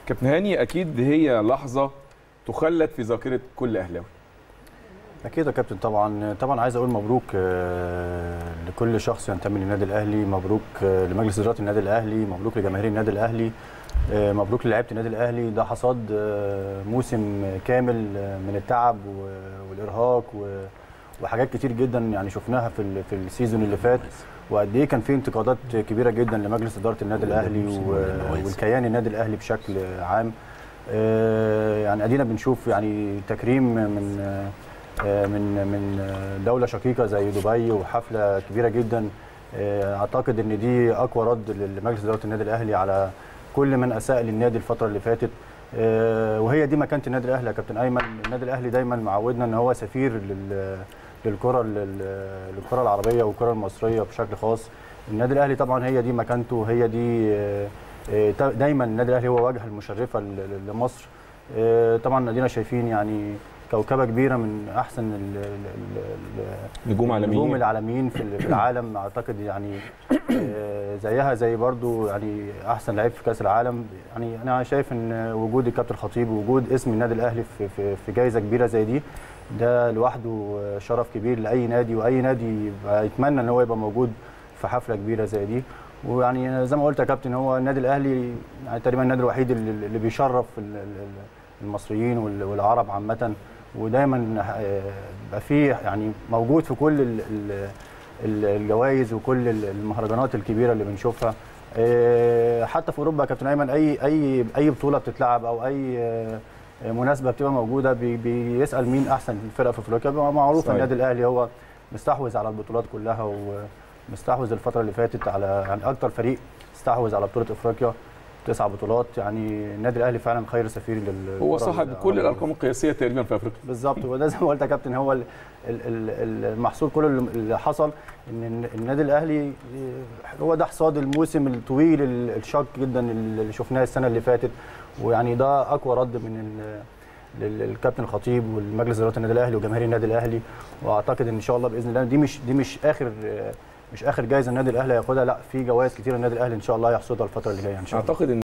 كابتن هاني اكيد هي لحظه تخلد في ذاكره كل اهلاوي اكيد يا كابتن طبعا طبعا عايز اقول مبروك آه، لكل شخص ينتمي للنادي الاهلي مبروك آه، لمجلس اداره النادي الاهلي مبروك لجماهير النادي الاهلي آه، مبروك للاعيبه النادي الاهلي ده حصاد آه، موسم كامل آه، من التعب و- والارهاق و- وحاجات كتير جدا يعني شفناها في ال- في السيزون اللي فات وقد ايه كان في انتقادات كبيره جدا لمجلس اداره النادي الاهلي و- والكيان النادي الاهلي بشكل عام آه، يعني ادينا بنشوف يعني تكريم من آه، من من آه، دوله شقيقه زي دبي وحفله كبيره جدا آه، اعتقد ان دي اقوى رد لمجلس اداره النادي الاهلي على كل من اساء للنادي الفتره اللي فاتت آه، وهي دي مكانه النادي الاهلي يا كابتن ايمن النادي الاهلي دايما معودنا ان هو سفير لل للكره لل- للكره العربيه والكره المصريه بشكل خاص النادي الاهلي طبعا هي دي مكانته هي دي آه، آه، دايما النادي الاهلي هو واجهه المشرفه ل- ل- لمصر آه، طبعا ادينا شايفين يعني كوكبه كبيره من احسن ال- ال- ال- نجوم النجوم عالميين العالميين في ال- في العالم اعتقد يعني آه، زيها زي برضو يعني احسن لعيب في كاس العالم يعني انا شايف ان وجود الكابتن الخطيب ووجود اسم النادي الاهلي في في في جائزه كبيره زي دي ده لوحده شرف كبير لاي نادي واي نادي يبقى يتمنى ان هو يبقى موجود في حفله كبيره زي دي ويعني زي ما قلت يا كابتن هو النادي الاهلي يعني تقريبا النادي الوحيد اللي اللي بيشرف ال- ال- المصريين وال- والعرب عامه ودايما آه، بيبقى فيه يعني موجود في كل ال- ال- ال- الجوائز وكل ال- المهرجانات الكبيره اللي بنشوفها آه، حتى في اوروبا يا كابتن ايمن اي اي اي بطوله بتتلعب او اي آه، مناسبه بتبقى موجوده بي- بيسال مين احسن فرقه في افريقيا بيبقى معروف صحيح. النادي الاهلي هو مستحوذ على البطولات كلها ومستحوذ الفتره اللي فاتت على يعني اكتر فريق استحوذ على بطوله افريقيا تسع بطولات يعني النادي الاهلي فعلا خير سفير لل هو صاحب كل الارقام القياسيه تقريبا في افريقيا بالظبط وده زي ما قلت يا كابتن هو ال- ال- ال- المحصول كله اللي- اللي حصل ان النادي الاهلي هو ده حصاد الموسم الطويل ال- الشاق جدا اللي شفناه السنه اللي فاتت ويعني ده اقوى رد من ال- لل- للكابتن الخطيب والمجلس اداره النادي الاهلي وجماهير النادي الاهلي واعتقد ان شاء الله باذن الله دي مش دي مش اخر مش اخر جائزه النادي الاهلي هياخدها لا في جوائز كتير النادي الاهلي ان شاء الله هيحصدها الفتره اللي جايه ان شاء الله اعتقد ان